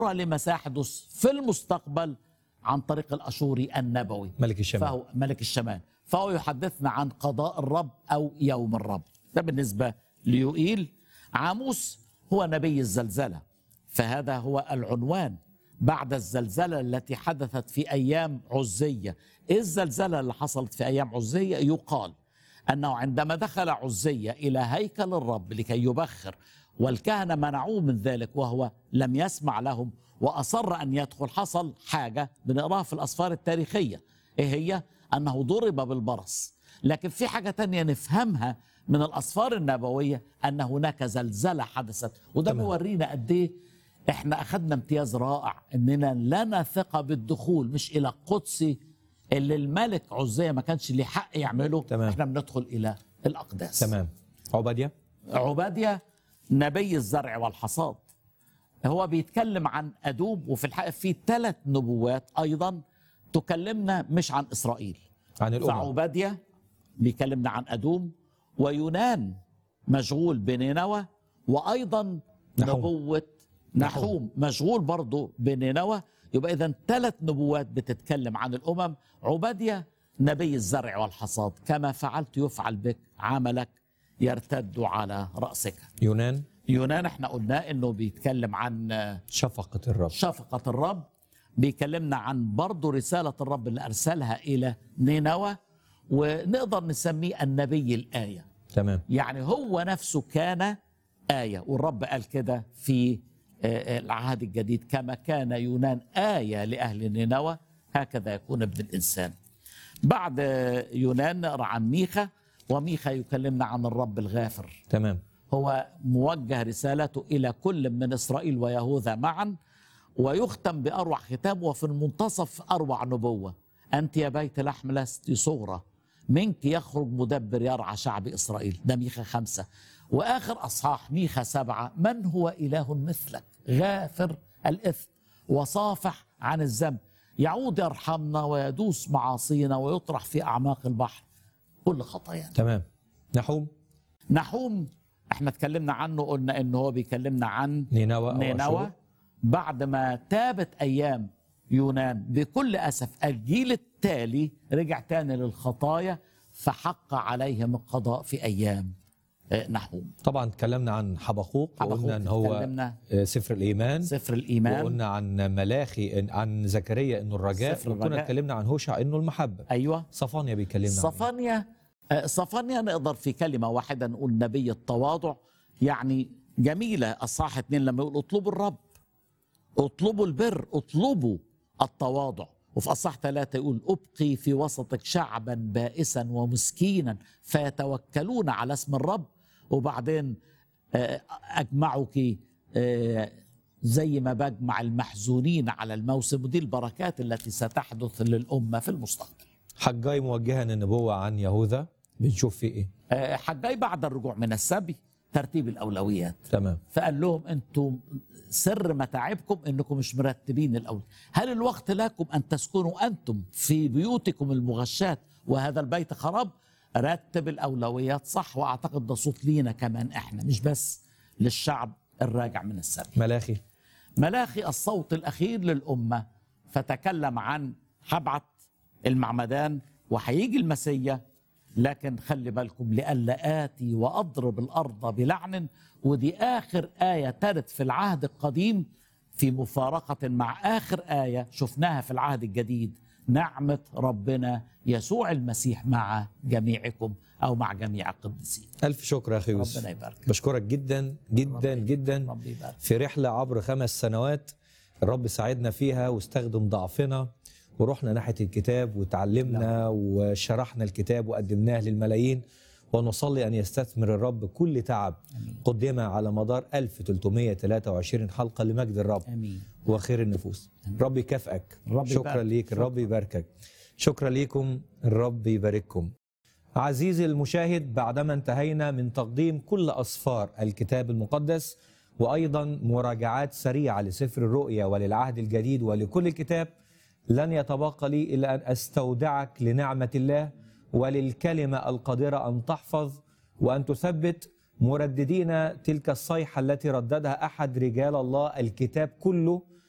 لما سيحدث في المستقبل عن طريق الاشوري النبوي ملك الشمال فهو ملك الشمال فهو يحدثنا عن قضاء الرب او يوم الرب ده بالنسبه ليوئيل عاموس هو نبي الزلزله فهذا هو العنوان بعد الزلزله التي حدثت في ايام عزيه ايه الزلزله اللي حصلت في ايام عزيه يقال انه عندما دخل عزيه الى هيكل الرب لكي يبخر والكهنه منعوه من ذلك وهو لم يسمع لهم واصر ان يدخل حصل حاجه بنقراها في الاسفار التاريخيه ايه هي انه ضرب بالبرص لكن في حاجه تانية نفهمها من الاسفار النبويه ان هناك زلزله حدثت وده تمام. بيورينا قد ايه احنا اخذنا امتياز رائع اننا لنا ثقه بالدخول مش الى قدسي اللي الملك عزيه ما كانش ليه حق يعمله تمام. احنا بندخل الى الاقداس تمام عبادية عبادية نبي الزرع والحصاد هو بيتكلم عن أدوم وفي الحقيقة في ثلاث نبوات أيضا تكلمنا مش عن إسرائيل عن الأمم فعبادية بيكلمنا عن أدوم ويونان مشغول بنينوى وأيضا نحوم. نبوة نحوم مشغول برضه بنينوى يبقى إذا ثلاث نبوات بتتكلم عن الأمم عبادية نبي الزرع والحصاد كما فعلت يفعل بك عملك يرتد على رأسك يونان يونان احنا قلنا انه بيتكلم عن شفقة الرب شفقة الرب بيكلمنا عن برضه رسالة الرب اللي أرسلها إلى نينوى ونقدر نسميه النبي الآية تمام يعني هو نفسه كان آية والرب قال كده في آه، العهد الجديد كما كان يونان آية لأهل نينوى هكذا يكون ابن الإنسان بعد آه، يونان نقرأ عن ميخا وميخا يكلمنا عن الرب الغافر تمام هو موجه رسالته إلى كل من إسرائيل ويهوذا معا ويختم بأروع ختام وفي المنتصف أروع نبوة أنت يا بيت لحم لست صغرى منك يخرج مدبر يرعى شعب إسرائيل ده ميخا خمسة وآخر أصحاح ميخا سبعة من هو إله مثلك غافر الإثم وصافح عن الذنب يعود يرحمنا ويدوس معاصينا ويطرح في أعماق البحر كل خطايانا تمام نحوم نحوم احنا اتكلمنا عنه قلنا ان هو بيكلمنا عن نينوى أو نينوى أشور. بعد ما تابت ايام يونان بكل اسف الجيل التالي رجع تاني للخطايا فحق عليهم القضاء في ايام آه، نحوم طبعا اتكلمنا عن حبقوق حبقوق وقلنا ان هو اتكلمنا آه، سفر الايمان سفر الايمان وقلنا عن ملاخي إن- عن زكريا انه الرجاء سفر وكنا الرجاء. اتكلمنا عن هوشع انه المحبه ايوه صفانيا بيكلمنا عنه. صفانيا آه، صفانيا نقدر في كلمة واحدة نقول نبي التواضع يعني جميلة الصح اتنين لما يقول اطلبوا الرب اطلبوا البر اطلبوا التواضع وفي أصح ثلاثة يقول أبقي في وسطك شعبا بائسا ومسكينا فيتوكلون على اسم الرب وبعدين آه، أجمعك آه، زي ما بجمع المحزونين على الموسم ودي البركات التي ستحدث للأمة في المستقبل حجاي موجها النبوه عن يهوذا بنشوف فيه ايه آه، حجاي بعد الرجوع من السبي ترتيب الاولويات تمام فقال لهم انتم سر متاعبكم انكم مش مرتبين الاول هل الوقت لكم ان تسكنوا انتم في بيوتكم المغشات وهذا البيت خراب رتب الاولويات صح واعتقد ده صوت لينا كمان احنا مش بس للشعب الراجع من السبي ملاخي ملاخي الصوت الأخير للأمة فتكلم عن هبعت المعمدان وهيجي المسيا لكن خلي بالكم لئلا آتي وأضرب الأرض بلعن ودي آخر آية ترد في العهد القديم في مفارقة مع آخر آية شفناها في العهد الجديد نعمة ربنا يسوع المسيح مع جميعكم أو مع جميع القديسين الف شكر يا اخي يوسف ربنا يبارك بشكرك جدا جدا جدا رب يبارك في رحله عبر خمس سنوات الرب ساعدنا فيها واستخدم ضعفنا ورحنا ناحيه الكتاب وتعلمنا وشرحنا الكتاب وقدمناه للملايين ونصلي ان يستثمر الرب كل تعب قدم على مدار 1323 حلقه لمجد الرب آمين وخير النفوس رب يكافئك رب شكرا يبارك. ليك الرب يباركك شكرا ليكم الرب يبارككم عزيزي المشاهد بعدما انتهينا من تقديم كل أصفار الكتاب المقدس وأيضا مراجعات سريعة لسفر الرؤيا وللعهد الجديد ولكل الكتاب لن يتبقى لي إلا أن أستودعك لنعمة الله وللكلمة القادرة أن تحفظ وأن تثبت مرددين تلك الصيحة التي رددها أحد رجال الله الكتاب كله